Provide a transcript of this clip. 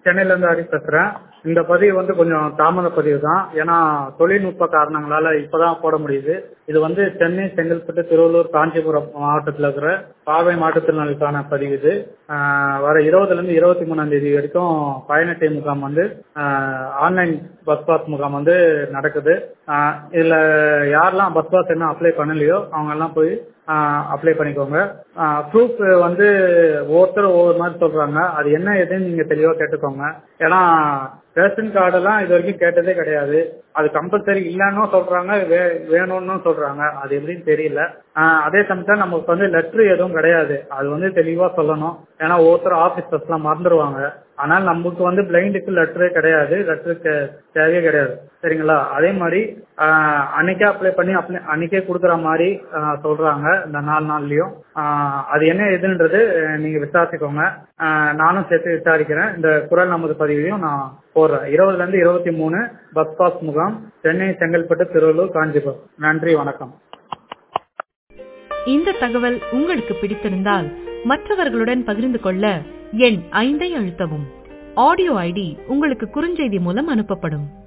சென்னையில இருந்து ஹரி பேசுறேன் இந்த பதிவு வந்து கொஞ்சம் தாமத பதிவு தான் ஏன்னா தொழில்நுட்ப காரணங்களால இப்பதான் போட முடியுது இது வந்து சென்னை செங்கல்பட்டு திருவள்ளூர் காஞ்சிபுரம் மாவட்டத்தில் இருக்கிற பாவை மாற்றுத்திறனாளிக்கான பதிவு இது ஆஹ் வர இருபதுல இருந்து இருபத்தி மூணாம் தேதி வரைக்கும் பயணட்டை முகாம் வந்து ஆன்லைன் பஸ் பாஸ் முகாம் வந்து நடக்குது ஆஹ் இதுல யாரெல்லாம் பஸ் பாஸ் என்ன அப்ளை பண்ணலையோ அவங்க எல்லாம் போய் அப்ளை பண்ணிக்கோங்க ப்ரூஃப் வந்து ஒவ்வொருத்தரும் ஒவ்வொரு மாதிரி சொல்றாங்க அது என்ன எதுன்னு நீங்க தெளிவா கேட்டுக்கோங்க ஏன்னா ரேஷன் கார்டெல்லாம் இது வரைக்கும் கேட்டதே கிடையாது அது கம்பல்சரி இல்லைன்னு சொல்றாங்க வே- வேணும்னு சொல்றாங்க அது எப்படின்னு தெரியல ஆஹ் அதே சமயத்தில் நமக்கு வந்து லெட்ரு எதுவும் கிடையாது அது வந்து தெளிவா சொல்லணும் ஏன்னா ஒவ்வொருத்தர் ஆபீசர்ஸ்லாம் மறந்துடுவாங்க ஆனால் நமக்கு வந்து பிளைண்டுக்கு லெட்டரே கிடையாது லெட்டரு தேவையே கிடையாது சரிங்களா அதே மாதிரி ஆஹ் அன்னைக்கே அப்ளை பண்ணி அப்ளை அன்னைக்கே கொடுக்குற மாதிரி ஆஹ் சொல்றாங்க இந்த நாலு நாள்லயும் ஆஹ் அது என்ன எதுன்றது அஹ் நீங்க விசாரிச்சுக்கோங்க ஆஹ் நானும் சேர்த்து விசாரிக்கிறேன் இந்த குரல் நமது பதிவையும் நான் போடுறேன் இருபதுல இருந்து இருபத்தி மூணு பஸ் பாஸ் முகாம் சென்னை செங்கல்பட்டு திருவள்ளூர் காஞ்சிபுரம் நன்றி வணக்கம் இந்த தகவல் உங்களுக்கு பிடித்திருந்தால் மற்றவர்களுடன் பகிர்ந்து கொள்ள எண் ஐந்தை அழுத்தவும் ஆடியோ ஐடி உங்களுக்கு குறுஞ்செய்தி மூலம் அனுப்பப்படும்